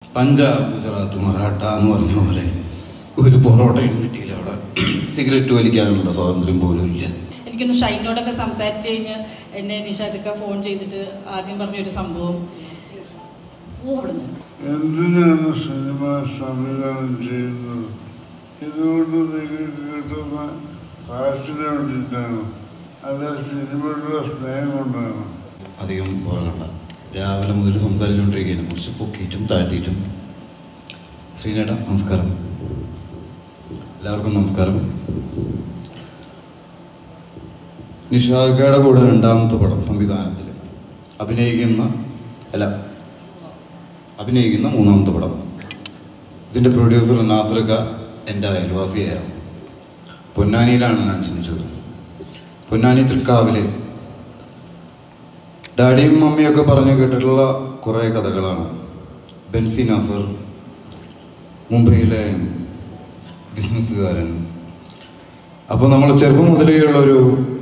പഞ്ചാബ് ഗുജറാത്ത് മറാഠ എന്ന് പറഞ്ഞ പോലെ ഒരു പൊറോട്ടയും കിട്ടിയില്ല അവിടെ സിഗരറ്റ് വലിക്കാനുള്ള സ്വാതന്ത്ര്യം പോലും ഇല്ല എനിക്കൊന്ന് ഷൈനോടൊക്കെ സംസാരിച്ച് കഴിഞ്ഞ് എന്നെ നിഷാദൊക്കെ ഫോൺ ചെയ്തിട്ട് ആദ്യം പറഞ്ഞൊരു സംഭവം പോ അവിടുന്ന് എന്തിനാണ് സിനിമ സംവിധാനം ചെയ്യുന്നത് ഇതുകൊണ്ട് നിങ്ങൾക്ക് കിട്ടുന്ന കാശിന് വേണ്ടിയിട്ടാണ് അല്ല സിനിമയുടെ സ്നേഹം കൊണ്ടാണ് അധികം പോകണ്ട രാവിലെ മുതൽ സംസാരിച്ചുകൊണ്ടിരിക്കുകയാണ് കുറച്ച് പൊക്കിയിട്ടും താഴ്ത്തിയിട്ടും ശ്രീനേട്ട നമസ്കാരം എല്ലാവർക്കും നമസ്കാരം നിഷാദയുടെ കൂടെ രണ്ടാമത്തെ പടം സംവിധാനത്തിൽ അഭിനയിക്കുന്ന അല്ല അഭിനയിക്കുന്ന മൂന്നാമത്തെ പടം ഇതിൻ്റെ പ്രൊഡ്യൂസർ നാസർക്ക എൻ്റെ അയൽവാസിയായിരുന്നു പൊന്നാനിയിലാണ് ഞാൻ ജനിച്ചത് പൊന്നാനി തൃക്കാവിലെ ഡാഡിയും മമ്മിയൊക്കെ പറഞ്ഞു കേട്ടിട്ടുള്ള കുറേ കഥകളാണ് ബെൻസി നാസർ മുംബൈയിലെ ബിസിനസ്സുകാരൻ അപ്പോൾ നമ്മൾ ചെറുപ്പം മുതലേ ഉള്ള ഒരു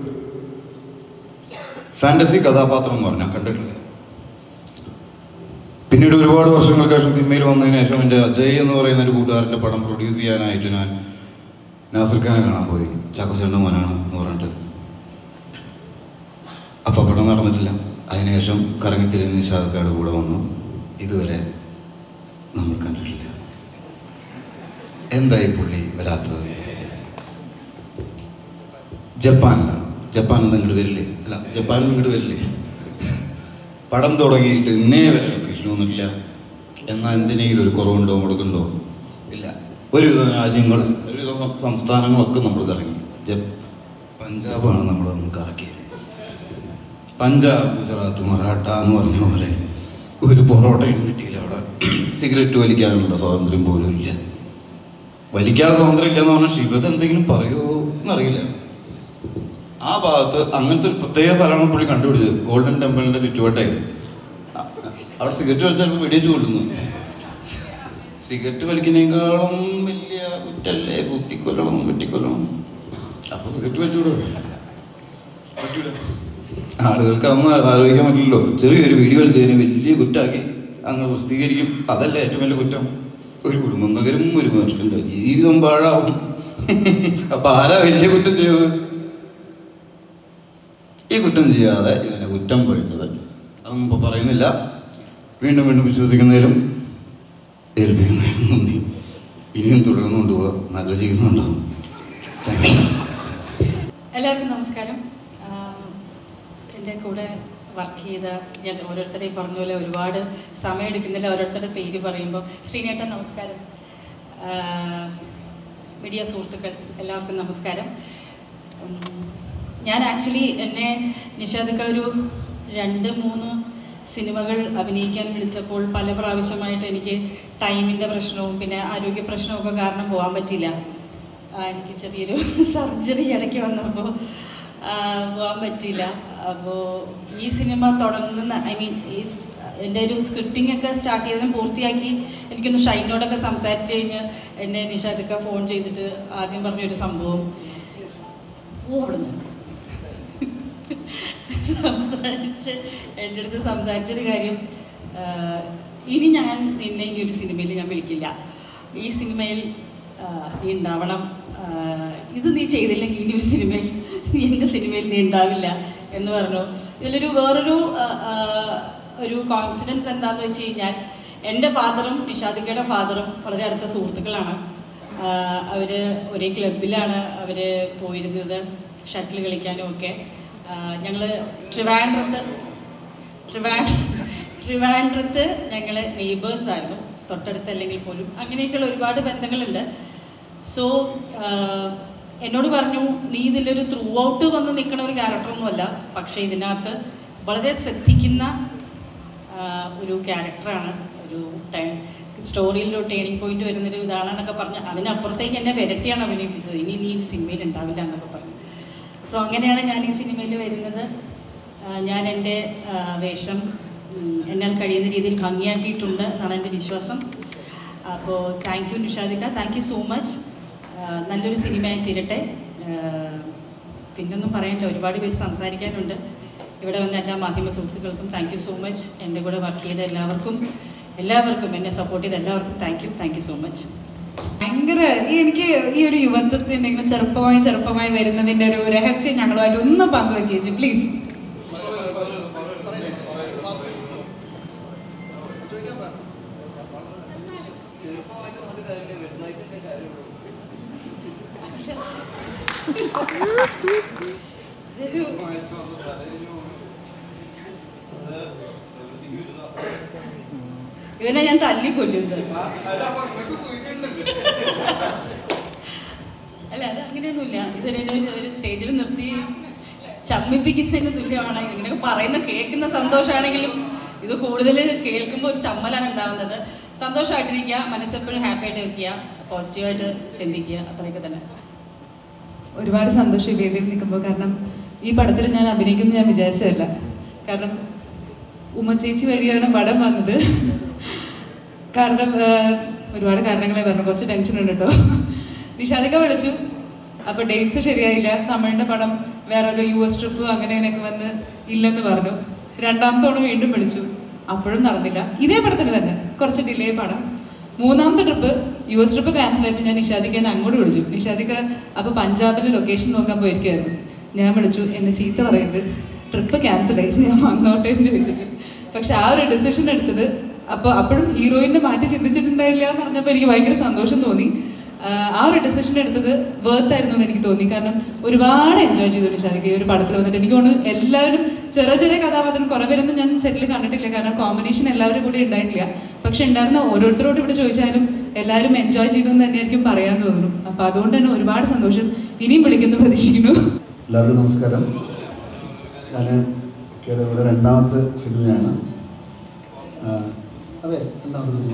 ഫാൻറ്റസി കഥാപാത്രം എന്ന് പറഞ്ഞാൽ കണ്ടിട്ടില്ല പിന്നീട് ഒരുപാട് വർഷങ്ങൾക്ക് ശേഷം സിനിമയിൽ വന്നതിന് ശേഷം എൻ്റെ അജയ് എന്ന് പറയുന്ന ഒരു കൂട്ടുകാരൻ്റെ പടം പ്രൊഡ്യൂസ് ചെയ്യാനായിട്ട് ഞാൻ നാസിർ ഖാനെ കാണാൻ പോയി ചാക്കോച്ചേട്ടൻ്റെ മോനാണ് എന്ന് പറഞ്ഞിട്ട് അപ്പോൾ പടം നടന്നിട്ടില്ല അതിനുശേഷം കറങ്ങിത്തിരിഞ്ഞ് നിഷാദക്കാട് കൂടെ വന്നു ഇതുവരെ നമ്മൾ കണ്ടിട്ടില്ല എന്തായി പുള്ളി വരാത്തത് ജപ്പാനിലാണ് ജപ്പാൻ ഇങ്ങോട്ട് വരില്ലേ അല്ല ജപ്പാനിൽ ഇങ്ങോട്ട് വരില്ലേ പടം തുടങ്ങിയിട്ട് ഇന്നേ വരെ ലൊക്കേഷൻ വന്നിട്ടില്ല എന്നാൽ എന്തിനെങ്കിലും ഒരു കുറവുണ്ടോ മുടക്കുണ്ടോ ഇല്ല ഒരുവിധ രാജ്യങ്ങൾ ഒരുവിധ സം- സംസ്ഥാനങ്ങളൊക്കെ നമ്മൾ കറങ്ങി ജപ് പഞ്ചാബാണ് നമ്മൾ കറക്കിയത് പഞ്ചാബ് ഗുജറാത്ത് മറാഠ എന്ന് പറഞ്ഞ പോലെ ഒരു പൊറോട്ടയും കിട്ടിയില്ല അവിടെ സിഗരറ്റ് വലിക്കാനുള്ള സ്വാതന്ത്ര്യം പോലും ഇല്ല വലിക്കാനുള്ള സ്വാതന്ത്ര്യം ഇല്ല എന്ന് പറഞ്ഞാൽ ശിവത് എന്തെങ്കിലും പറയുമോ എന്നറിയില്ല ആ ഭാഗത്ത് അങ്ങനത്തെ ഒരു പ്രത്യേക സ്ഥലമാണ് പുള്ളി കണ്ടുപിടിച്ചത് ഗോൾഡൻ ടെമ്പിളിന്റെ ചുറ്റുവട്ടായി അവിടെ സിഗരറ്റ് വലിച്ചാൽ ചിലപ്പോൾ വെടിവെച്ച് കൊള്ളുന്നു സിഗരറ്റ് വലിക്കുന്നതിനേക്കാളും വലിയ കുറ്റല്ലേ കുത്തിക്കൊല്ലണം വെട്ടിക്കൊല്ലണം അപ്പൊ സിഗരറ്റ് വലിച്ചുകൂടോ പറ്റൂല ആളുകൾക്ക് അതൊന്നും ആലോചിക്കാൻ പറ്റില്ലല്ലോ ചെറിയൊരു വീഡിയോ ചെയ്തതിന് വലിയ കുറ്റാക്കി അങ്ങ് പ്രസിദ്ധീകരിക്കും അതല്ല ഏറ്റവും വലിയ കുറ്റം ഒരു കുടുംബം നഗരം ഒരു മനുഷ്യൻ്റെ ജീവിതം പാഴാവും അപ്പൊ ആരാ വലിയ കുറ്റം ചെയ്തത് ഈ കുറ്റം ചെയ്യാതെ ഇവനെ കുറ്റം പഴിച്ചത് അതൊന്നും ഇപ്പൊ പറയുന്നില്ല വീണ്ടും വീണ്ടും വിശ്വസിക്കുന്നതിലും ഏൽപ്പിക്കുന്നതിലും നന്ദി ഇനിയും തുടർന്നു കൊണ്ടുപോകാം നല്ല ജീവിതം ഉണ്ടാവും താങ്ക് യു എല്ലാവർക്കും നമസ്കാരം ആം, എൻ്റെ കൂടെ വർക്ക് ചെയ്ത ഞാൻ ഓരോരുത്തരെയും പറഞ്ഞ പോലെ ഒരുപാട് സമയം എടുക്കുന്നില്ല ഓരോരുത്തരുടെ പേര് പറയുമ്പോൾ ശ്രീനേട്ടൻ നമസ്കാരം ആ, മീഡിയ സുഹൃത്തുക്കൾ എല്ലാവർക്കും നമസ്കാരം ഉം, ഞാൻ ആക്ച്വലി എന്നെ നിഷാദക്ക ഒരു രണ്ട് മൂന്ന് സിനിമകൾ അഭിനയിക്കാൻ വിളിച്ചപ്പോൾ പല പ്രാവശ്യമായിട്ട് എനിക്ക് ടൈമിൻ്റെ പ്രശ്നവും പിന്നെ ആരോഗ്യ പ്രശ്നവും ഒക്കെ കാരണം പോകാൻ പറ്റില്ല ആ, എനിക്ക് ചെറിയൊരു സർജറി ഇടയ്ക്ക് വന്നപ്പോൾ പോകാൻ പറ്റിയില്ല അപ്പോൾ ഈ സിനിമ തുടങ്ങുന്ന ഐ മീൻ ഈ സ്- എൻ്റെ ഒരു സ്ക്രിപ്റ്റിംഗ് ഒക്കെ സ്റ്റാർട്ട് ചെയ്തതും പൂർത്തിയാക്കി എനിക്കൊന്ന് ഷൈനോടൊക്കെ സംസാരിച്ച് കഴിഞ്ഞ് എന്നെ നിഷാദൊക്കെ ഫോൺ ചെയ്തിട്ട് ആദ്യം പറഞ്ഞൊരു സംഭവം പോ അവിടുന്ന് സംസാരിച്ച് എൻ്റെ അടുത്ത് സംസാരിച്ചൊരു കാര്യം ആ, ഇനി ഞാൻ നിന്നെ ഇനി ഒരു സിനിമയിൽ ഞാൻ വിളിക്കില്ല ഈ സിനിമയിൽ ആ, നീ ഉണ്ടാവണം ആ, ഇത് നീ ചെയ്തില്ലെങ്കിൽ ഇനി ഒരു സിനിമയിൽ നീ എൻ്റെ സിനിമയിൽ നീ ഉണ്ടാവില്ല എന്ന് പറഞ്ഞു ഇതിലൊരു വേറൊരു ആ, ആ, ഒരു കോൺഫിഡൻസ് എന്താണെന്ന് വെച്ച് കഴിഞ്ഞാൽ എൻ്റെ ഫാദറും നിഷാദിക്കയുടെ ഫാദറും വളരെ അടുത്ത സുഹൃത്തുക്കളാണ് അവർ ഒരേ ക്ലബിലാണ് അവർ പോയിരുന്നത് ഷട്ടിൽ കളിക്കാനും ഒക്കെ ഞങ്ങൾ ട്രിവാൻഡ്രത്ത് ട്രിവാ ട്രിവാൻഡ്രത്ത് ഞങ്ങൾ നെയ്ബേഴ്സ് ആയിരുന്നു തൊട്ടടുത്തല്ലെങ്കിൽ പോലും അങ്ങനെയൊക്കെയുള്ള ഒരുപാട് ബന്ധങ്ങളുണ്ട് സോ എന്നോട് പറഞ്ഞു നീ ഇതിലൊരു ത്രൂ ഔട്ട് വന്ന് നിൽക്കണ ഒരു ക്യാരക്ടറൊന്നുമല്ല പക്ഷേ ഇതിനകത്ത് വളരെ ശ്രദ്ധിക്കുന്ന ആ, ഒരു ക്യാരക്ടറാണ് ഒരു ടൈം സ്റ്റോറിയിൽ ഒരു ടേണിംഗ് പോയിന്റ് വരുന്നൊരു ഇതാണെന്നൊക്കെ പറഞ്ഞ് അതിനപ്പുറത്തേക്ക് എന്നെ വിരട്ടിയാണ് അഭിനയിപ്പിച്ചത് ഇനി നീ ഈ സിനിമയിൽ ഉണ്ടാവില്ല എന്നൊക്കെ പറഞ്ഞു സോ അങ്ങനെയാണ് ഞാൻ ഈ സിനിമയിൽ വരുന്നത് ആ, ഞാൻ എൻ്റെ ആ, വേഷം ഉം, എന്നാൽ കഴിയുന്ന രീതിയിൽ ഭംഗിയാക്കിയിട്ടുണ്ട് എന്നാണ് എൻ്റെ വിശ്വാസം അപ്പോൾ താങ്ക് യു നിഷാദിക്ക താങ്ക് യു സോ മച്ച് നല്ലൊരു സിനിമയായി തീരട്ടെ ആ, പിന്നൊന്നും പറയാനില്ല ഒരുപാട് പേര് സംസാരിക്കാനുണ്ട് ഇവിടെ വന്ന എല്ലാ മാധ്യമ സുഹൃത്തുക്കൾക്കും താങ്ക് യു സോ മച്ച് എൻ്റെ കൂടെ വർക്ക് ചെയ്ത എല്ലാവർക്കും എല്ലാവർക്കും എന്നെ സപ്പോർട്ട് ചെയ്ത എല്ലാവർക്കും thank you thank you so much ഭയങ്കര ഈ എനിക്ക് ഈ ഒരു യുവത്വത്തിന്റെ ഇങ്ങനെ ചെറുപ്പമായി ചെറുപ്പമായി വരുന്നതിന്റെ ഒരു രഹസ്യം ഞങ്ങളുമായിട്ട് ഒന്ന് പങ്കുവെക്കുക പ്ലീസ് ഇതൊരു ഇവനെ ഞാൻ തല്ലിക്കൊല്ലുന്നത് അല്ല അത് അങ്ങനെയൊന്നുമില്ല ഇതൊരു ഒരു- ഒരു സ്റ്റേജിൽ നിർത്തി ചമ്മിപ്പിക്കുന്നതിന് തുല്യമാണ് ഇങ്ങനെയൊക്കെ പറയുന്ന കേൾക്കുന്ന സന്തോഷമാണെങ്കിലും ഇത് കൂടുതൽ കേൾക്കുമ്പോൾ ഒരു ചമ്മലാണ് ഉണ്ടാവുന്നത് സന്തോഷമായിട്ടിരിക്കുക മനസ്സെപ്പോഴും ഹാപ്പി ആയിട്ട് വെക്കുക പോസിറ്റീവായിട്ട് ചിന്തിക്കുക അത്രയൊക്കെ തന്നെ ഒരുപാട് സന്തോഷം ഈ വേദിയിൽ നിൽക്കുമ്പോൾ കാരണം ഈ പടത്തിൽ ഞാൻ അഭിനയിക്കുന്നു ഞാൻ വിചാരിച്ചതല്ല കാരണം ഉമ്മ ചേച്ചി വഴിയാണ് പടം വന്നത് കാരണം ആ, ഒരുപാട് കാരണങ്ങളെ പറഞ്ഞു കുറച്ച് ടെൻഷൻ ഉണ്ട് കേട്ടോ നിഷാദിക്ക വിളിച്ചു അപ്പൊ ഡേറ്റ്സ് ശരിയായില്ല തമിഴിന്റെ പടം വേറെ ഒരു യു എസ് ട്രിപ്പ് അങ്ങനെ ഇങ്ങനെയൊക്കെ വന്ന് ഇല്ലെന്ന് പറഞ്ഞു രണ്ടാമത്തെ തവണ വീണ്ടും വിളിച്ചു അപ്പോഴും നടന്നില്ല ഇതേ പടത്തിന് തന്നെ കുറച്ച് ഡിലേ പടം മൂന്നാമത്തെ trip U S trip cancel ആയപ്പോൾ ഞാൻ നിഷാദിക്ക് എന്നെ അങ്ങോട്ട് വിളിച്ചു നിഷാദിക്ക് അപ്പോൾ പഞ്ചാബിൽ ലൊക്കേഷൻ നോക്കാൻ പോയിരിക്കുകയായിരുന്നു ഞാൻ വിളിച്ചു എന്നെ ചീത്ത പറയുന്നത് ട്രിപ്പ് ക്യാൻസൽ ആയി ഞാൻ വന്നോട്ടെ എന്ന് ചോദിച്ചിട്ട് പക്ഷെ ആ ഒരു ഡെസിഷൻ എടുത്തത് അപ്പോൾ അപ്പോഴും ഹീറോയിനെ മാറ്റി ചിന്തിച്ചിട്ടുണ്ടായില്ല എന്ന് പറഞ്ഞപ്പോൾ എനിക്ക് ഭയങ്കര സന്തോഷം തോന്നി ആഹ് ആ ഒരു ഡെസിഷൻ എടുത്തത് വേർത്ത് ആയിരുന്നു എന്ന് എനിക്ക് തോന്നി കാരണം ഒരുപാട് എൻജോയ് ചെയ്തു നിഷാദിക്ക് ഈ ഒരു പടത്തിൽ വന്നിട്ട് എനിക്ക് തോന്നുന്നു എല്ലാവരും ചെറിയ ചെറിയ കഥാപാത്രം കുറേ പേരൊന്നും ഞാൻ സെറ്റിൽ കണ്ടിട്ടില്ല കാരണം കോമ്പിനേഷൻ എല്ലാവരും കൂടി ഉണ്ടായിട്ടില്ല പക്ഷെ ഉണ്ടായിരുന്ന ഓരോരുത്തരോട് ഇവിടെ ചോദിച്ചാലും എല്ലാവരും എൻജോയ് ചെയ്തു എന്ന് തന്നെയായിരിക്കും പറയാൻ തോന്നുന്നു അപ്പൊ അതുകൊണ്ട് തന്നെ ഒരുപാട് സന്തോഷം ഇനിയും വിളിക്കുന്നു പ്രതീക്ഷിക്കുന്നു എല്ലാവർക്കും നമസ്കാരം ഞാൻ ഇവിടെ രണ്ടാമത്തെ സിനിമയാണ് ആ, അതെ രണ്ടാമത്തെ സിനിമ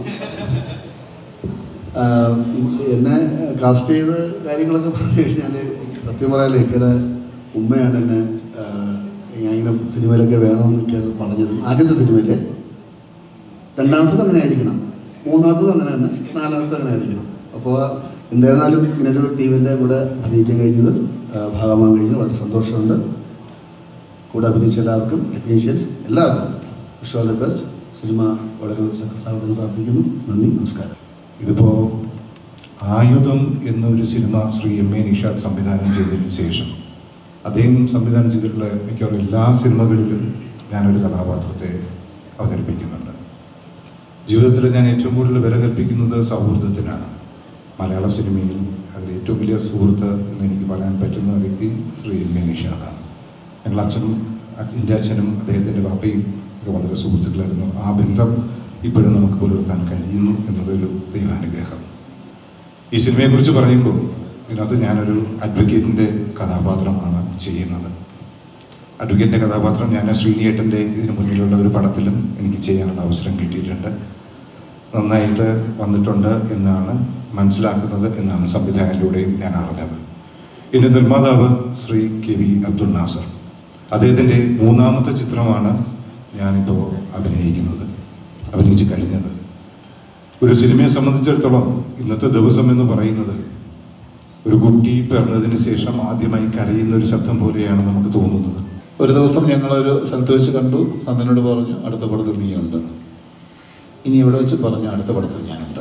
ആ, ഇ- എന്നെ കാസ്റ്റ് ചെയ്ത കാര്യങ്ങളൊക്കെ പറഞ്ഞു കഴിഞ്ഞാൽ സത്യം പറയാൻ ഇക്കയുടെ ഉമ്മയാണ് എന്നെ ആ, ഞാൻ ഇങ്ങനെ സിനിമയിലൊക്കെ വേണമെന്നൊക്കെയാണ് പറഞ്ഞത് ആദ്യത്തെ സിനിമയിൽ രണ്ടാമത്തത് അങ്ങനെ ആയിരിക്കണം മൂന്നാമത്തത് അങ്ങനെ തന്നെ നാലാമത്തത് അങ്ങനെ ആയിരിക്കണം അപ്പോൾ എന്തായിരുന്നാലും ഇങ്ങനൊരു ടീമിൻ്റെ കൂടെ അഭിനയിക്കാൻ കഴിഞ്ഞത് ആ, ഭാഗമാകാൻ കഴിഞ്ഞത് വളരെ സന്തോഷമുണ്ട് കൂടെ അഭിനയിച്ച എല്ലാവർക്കും ടെക്നീഷ്യൻസ് എല്ലാവർക്കും വിഷ് ഓൾ ദി ബെസ്റ്റ് സിനിമ വളരെ സക്സസ് ആവുമെന്ന് പ്രാർത്ഥിക്കുന്നു നന്ദി നമസ്കാരം ഇതിപ്പോൾ ആയുധം എന്നൊരു സിനിമ ശ്രീ എം എ നിഷാദ് സംവിധാനം ചെയ്തതിന് ശേഷം അദ്ദേഹം സംവിധാനം ചെയ്തിട്ടുള്ള മിക്കവാറും എല്ലാ സിനിമകളിലും ഞാനൊരു കഥാപാത്രത്തെ അവതരിപ്പിക്കുന്നുണ്ട് ജീവിതത്തിൽ ഞാൻ ഏറ്റവും കൂടുതൽ വില കൽപ്പിക്കുന്നത് സൗഹൃദത്തിനാണ് മലയാള സിനിമയിൽ അതിൽ ഏറ്റവും വലിയ സുഹൃത്ത് എന്ന് എനിക്ക് പറയാൻ പറ്റുന്ന വ്യക്തി ശ്രീ എം എ നിഷാദാണ് ഞങ്ങൾ അച്ഛനും അച്ഛ- എൻ്റെ അച്ഛനും അദ്ദേഹത്തിൻ്റെ പാപ്പയും ഒക്കെ വളരെ സുഹൃത്തുക്കളായിരുന്നു ആ ബന്ധം ഇപ്പോഴും നമുക്ക് പുലർത്താൻ കഴിയുന്നു എന്നതൊരു ദൈവാനുഗ്രഹം ഈ സിനിമയെക്കുറിച്ച് പറയുമ്പോൾ ഇതിനകത്ത് ഞാനൊരു അഡ്വക്കേറ്റിൻ്റെ കഥാപാത്രമാണ് ചെയ്യുന്നത് അഡ്വക്കേറ്റിൻ്റെ കഥാപാത്രം ഞാൻ ശ്രീനിയേട്ടൻ്റെ ഇതിന് മുന്നിലുള്ള ഒരു പടത്തിലും എനിക്ക് ചെയ്യാനുള്ള അവസരം കിട്ടിയിട്ടുണ്ട് നന്നായിട്ട് വന്നിട്ടുണ്ട് എന്നാണ് മനസ്സിലാക്കുന്നത് എന്നാണ് സംവിധായകനിലൂടെയും ഞാൻ അറിഞ്ഞത് ഇനി നിർമ്മാതാവ് ശ്രീ കെ വി അബ്ദുൽ നാസർ അദ്ദേഹത്തിൻ്റെ മൂന്നാമത്തെ ചിത്രമാണ് ഞാനിപ്പോൾ അഭിനയിക്കുന്നത് അഭിനയിച്ച് കഴിഞ്ഞത് ഒരു സിനിമയെ സംബന്ധിച്ചിടത്തോളം ഇന്നത്തെ ദിവസം എന്ന് പറയുന്നത് ഒരു കുട്ടി പിറന്നതിന് ശേഷം ആദ്യമായി കരയുന്ന ഒരു ശബ്ദം പോലെയാണ് നമുക്ക് തോന്നുന്നത് ഒരു ദിവസം ഞങ്ങളൊരു സ്ഥലത്ത് വെച്ച് കണ്ടു അന്നനോട് പറഞ്ഞു അടുത്ത പടത്തിൽ നീയുണ്ട് ഇനി ഇവിടെ വെച്ച് പറഞ്ഞു അടുത്ത പടത്തിൽ ഞാനുണ്ട്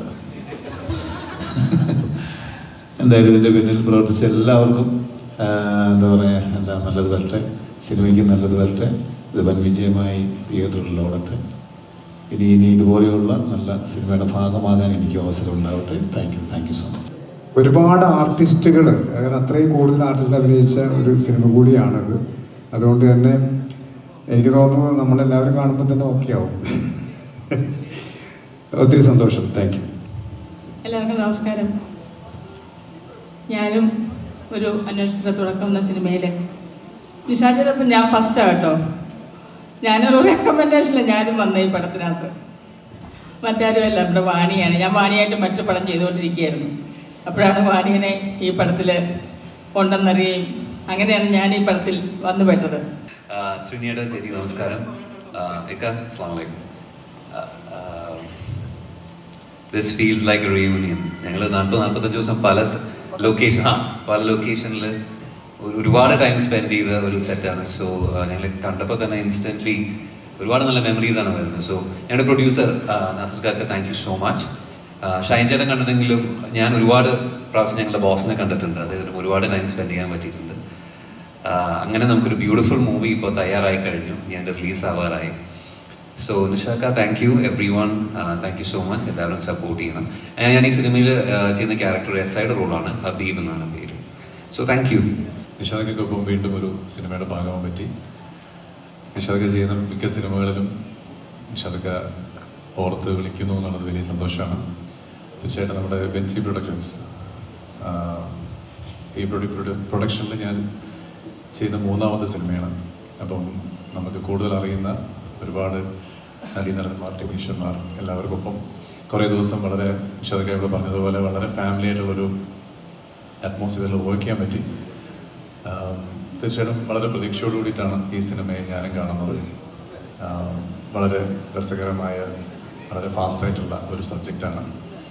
എന്തായാലും ഇതിൻ്റെ പിന്നിൽ പ്രവർത്തിച്ച എല്ലാവർക്കും ആ, എന്താ പറയുക എന്താ നല്ലത് വരട്ടെ സിനിമയ്ക്ക് നല്ലത് വരട്ടെ ഇത് വൻ വിജയമായി തിയേറ്ററിൽ ഓടട്ടെ ഇനി ഇനി ഇതുപോലെയുള്ള നല്ല സിനിമയുടെ ഭാഗമാകാൻ എനിക്ക് അവസരം ഉണ്ടാവട്ടെ thank you thank you so much ഒരുപാട് ആർട്ടിസ്റ്റുകൾ അങ്ങനെ അത്രയും കൂടുതൽ ആർട്ടിസ്റ്റുകൾ അഭിനയിച്ച ഒരു സിനിമ കൂടിയാണിത് അതുകൊണ്ട് തന്നെ എനിക്ക് തോന്നുന്നു നമ്മളെല്ലാവരും കാണുമ്പോൾ തന്നെ ഓക്കെ ആവും ഒത്തിരി സന്തോഷം താങ്ക് യു എല്ലാവർക്കും നമസ്കാരം ഞാനും ഒരു അന്വേഷണ തുടക്കം എന്ന സിനിമയിൽ നിഷാദിനൊപ്പം ഞാൻ ഫസ്റ്റാണ് കേട്ടോ ഞാനൊരു റെക്കമെൻഡേഷനിൽ ഞാനും വന്ന ഈ പടത്തിനകത്ത് മറ്റാരുമല്ല നമ്മുടെ വാണിയാണ് ഞാൻ വാണിയായിട്ട് മറ്റു പടം ചെയ്തുകൊണ്ടിരിക്കുകയായിരുന്നു അപ്പോഴാണ് വാണിയനെ ഈ പടത്തിൽ ഉണ്ടെന്നറിയുകയും അങ്ങനെയാണ് ഞാൻ ഈ പടത്തിൽ വന്നു പെട്ടത് ശ്രീനിയുടെ ചേച്ചി നമസ്കാരം ഇക്ക അസ്സാം വലൈക്കും ദിസ് ഫീൽസ് ലൈക്ക് റീയൂണിയൻ ഞങ്ങൾ നാൽപ്പത് നാൽപ്പത്തഞ്ച് ദിവസം പല ലൊക്കേഷൻ ആ പല ലൊക്കേഷനിൽ ഒരുപാട് ടൈം സ്പെൻഡ് ചെയ്ത ഒരു സെറ്റാണ് സോ ഞങ്ങൾ കണ്ടപ്പോൾ തന്നെ ഇൻസ്റ്റൻ്റ്ലി ഒരുപാട് നല്ല മെമ്മറീസ് ആണ് വരുന്നത് സോ ഞങ്ങളുടെ പ്രൊഡ്യൂസർ നാസർ കാക്ക thank you so much Shine ചേട്ടൻ കണ്ടിട്ടെങ്കിലും ഞാൻ ഒരുപാട് പ്രാവശ്യം ഞങ്ങളുടെ ബോസിനെ കണ്ടിട്ടുണ്ട് അദ്ദേഹത്തിന് ഒരുപാട് ടൈം സ്പെൻഡ് ചെയ്യാൻ പറ്റിയിട്ടുണ്ട് ആഹ് അങ്ങനെ നമുക്കൊരു ബ്യൂട്ടിഫുൾ മൂവി ഇപ്പോൾ തയ്യാറായി കഴിഞ്ഞു ഞാൻ റിലീസ് ആവാറായി സോ നിഷാക്ക thank you every one thank you so much എല്ലാവരും സപ്പോർട്ട് ചെയ്യണം And ഞാൻ ഈ സിനിമയിൽ ചെയ്യുന്ന ക്യാരക്ടർ എസ് ഐയുടെ റോളാണ് ഹബീബ് എന്നാണ് പേര് സോ താങ്ക് യു നിഷാദക്കൊപ്പം വീണ്ടും ഒരു സിനിമയുടെ ഭാഗമാകാൻ പറ്റി നിഷാദക്ക ചെയ്യുന്ന മിക്ക സിനിമകളിലും നിഷാദക്ക ഓർത്ത് വിളിക്കുന്നു എന്നുള്ളത് വലിയ സന്തോഷമാണ് തീർച്ചയായിട്ടും നമ്മുടെ ബെൻസി പ്രൊഡക്ഷൻസ് ഈ പ്രൊഡക്ഷനിൽ ഞാൻ ചെയ്യുന്ന മൂന്നാമത്തെ സിനിമയാണ് അപ്പം നമുക്ക് കൂടുതൽ അറിയുന്ന ഒരുപാട് നടീനടന്മാർ ടെക്നീഷ്യന്മാർ എല്ലാവർക്കൊപ്പം കുറേ ദിവസം വളരെ നിഷാദക്ക ഇവിടെ പറഞ്ഞതുപോലെ വളരെ ഫാമിലി ആയിട്ടുള്ളൊരു അറ്റ്മോസ്ഫിയറിൽ വർക്ക് ചെയ്യാൻ പറ്റി ആം, തീർച്ചയായിട്ടും വളരെ പ്രതീക്ഷയോട് കൂടിയിട്ടാണ് ഈ സിനിമയെ ഞാനും കാണുന്നത് ആം, വളരെ രസകരമായ വളരെ ഫാസ്റ്റായിട്ടുള്ള ഒരു സബ്ജക്റ്റാണ്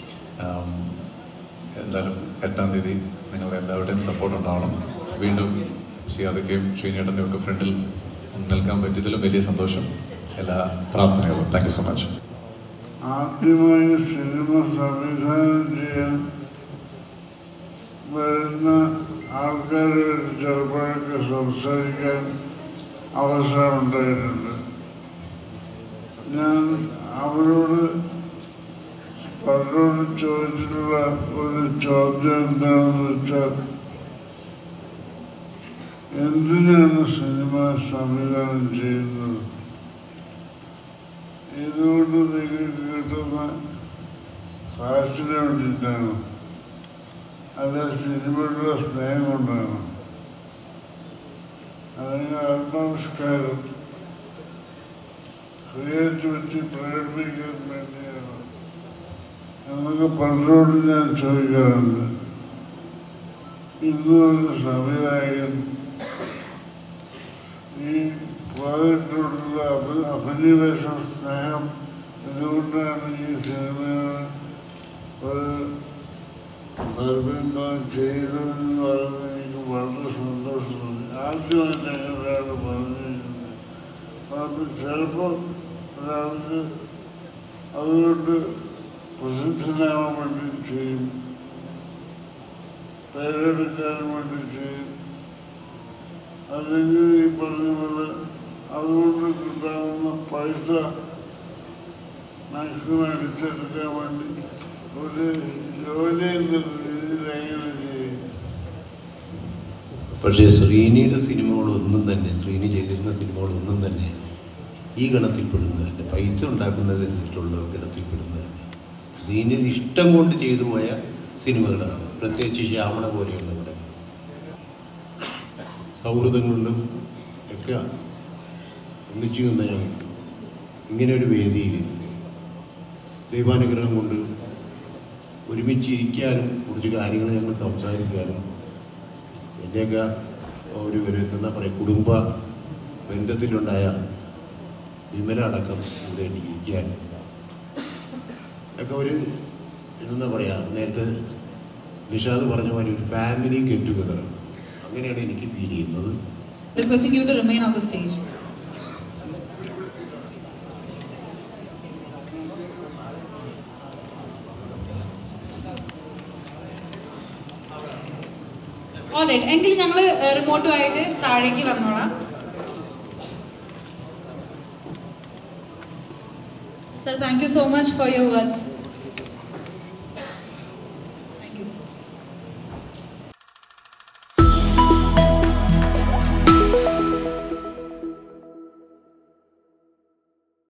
എന്തായാലും എട്ടാം തീയതി നിങ്ങളുടെ എല്ലാവരുടെയും സപ്പോർട്ട് ഉണ്ടാവണം വീണ്ടും സിയാദൊക്കെയും ശ്രീനേട്ടൻ്റെ ഒക്കെ ഫ്രണ്ടിൽ നിൽക്കാൻ പറ്റിയതിലും വലിയ സന്തോഷം എല്ലാ പ്രാർത്ഥനകളും താങ്ക് യു സോ മച്ച് ആദ്യമായി സിനിമ സംവിധാനം ചെയ്യാൻ വരുന്ന ആൾക്കാരുമായിട്ട് ചിലപ്പോഴൊക്കെ സംസാരിക്കാൻ അവസരമുണ്ടായിട്ടുണ്ട് ഞാൻ അവരോട് പലരോട് ചോദിച്ചിട്ടുള്ള ഒരു ചോദ്യം എന്താണെന്ന് വെച്ചാൽ എന്തിനാണ് സിനിമ സംവിധാനം ചെയ്യുന്നത് ഇതുകൊണ്ട് നിങ്ങൾക്ക് കിട്ടുന്ന കാശിന് വേണ്ടിയിട്ടാണ് അല്ല സിനിമയുടെ സ്നേഹം കൊണ്ടാണ് അല്ലെങ്കിൽ ആത്മാവിഷ്കാരം ക്രിയേറ്റിവിറ്റി പ്രകടിപ്പിക്കാൻ വേണ്ടിയാണ് എന്നൊക്കെ പലരോട് ഞാൻ ചോദിക്കാറുണ്ട് ഇന്ന് ഒരു സംവിധായകൻ ഈ പ്രോജക്റ്റിനോടുള്ള അഭി അഭിനിവേശ സ്നേഹം ഇതുകൊണ്ടാണ് ഈ സിനിമയോട് ഒരു നിർബന്ധം ചെയ്തതെന്ന് പറയുന്നത് എനിക്ക് വളരെ സന്തോഷം തോന്നി ആദ്യമായിട്ട് അങ്ങനെയാണ് പറഞ്ഞിരിക്കുന്നത് അപ്പം ചിലപ്പോൾ ഒരാൾക്ക് അതുകൊണ്ട് പ്രസിദ്ധനാവാൻ വേണ്ടി ചെയ്യും പേരെടുക്കാൻ വേണ്ടി ചെയ്യും അല്ലെങ്കിൽ ഈ പറഞ്ഞ പോലെ അതുകൊണ്ട് കിട്ടാവുന്ന പൈസ മാക്സിമം അടിച്ചെടുക്കാൻ വേണ്ടി ഒരു ജോലി എന്ന രീതിയിൽ എങ്ങനെ ചെയ്യും പക്ഷേ ശ്രീനിയുടെ സിനിമകളൊന്നും തന്നെ ശ്രീനി ചെയ്തിരുന്ന സിനിമകളൊന്നും തന്നെ ഈ ഗണത്തിൽപ്പെടുന്നതല്ല പൈസ ഉണ്ടാക്കുന്നതനുസരിച്ചുള്ള ഗണത്തിൽപ്പെടുന്നതല്ല ശ്രീനിയുടെ ഇഷ്ടം കൊണ്ട് ചെയ്തു പോയ സിനിമകളാണ് പ്രത്യേകിച്ച് ശ്യാമണ പോലെയുള്ള പടങ്ങൾ സൗഹൃദം കൊണ്ടും ഒക്കെ ഒന്നിച്ചു നിന്ന ഞങ്ങൾക്ക് ഇങ്ങനെ ഒരു വേദിയിൽ ദൈവാനുഗ്രഹം കൊണ്ട് ഒരുമിച്ച് ഇരിക്കാനും കുറച്ച് കാര്യങ്ങൾ ഞങ്ങൾ സംസാരിക്കാനും എൻ്റെയൊക്കെ ഒരു ഒരു എന്താ പറയുക കുടുംബ ബന്ധത്തിലുണ്ടായ വിമല അടക്കം ഇവിടെ ഇരിക്കാൻ ഒക്കെ ഒരു എന്താ പറയുക നേരത്തെ നിഷാദ് പറഞ്ഞ മാതിരി ഒരു ഫാമിലി ഗെറ്റ് ടുഗദർ അങ്ങനെയാണ് എനിക്ക് ഫീൽ ചെയ്യുന്നത് Requesting you to remain on the stage. Alright എങ്കിൽ ഞങ്ങൾ റിമോട്ടുമായിട്ട് താഴേക്ക് വന്നോളാം sir thank you so much for your words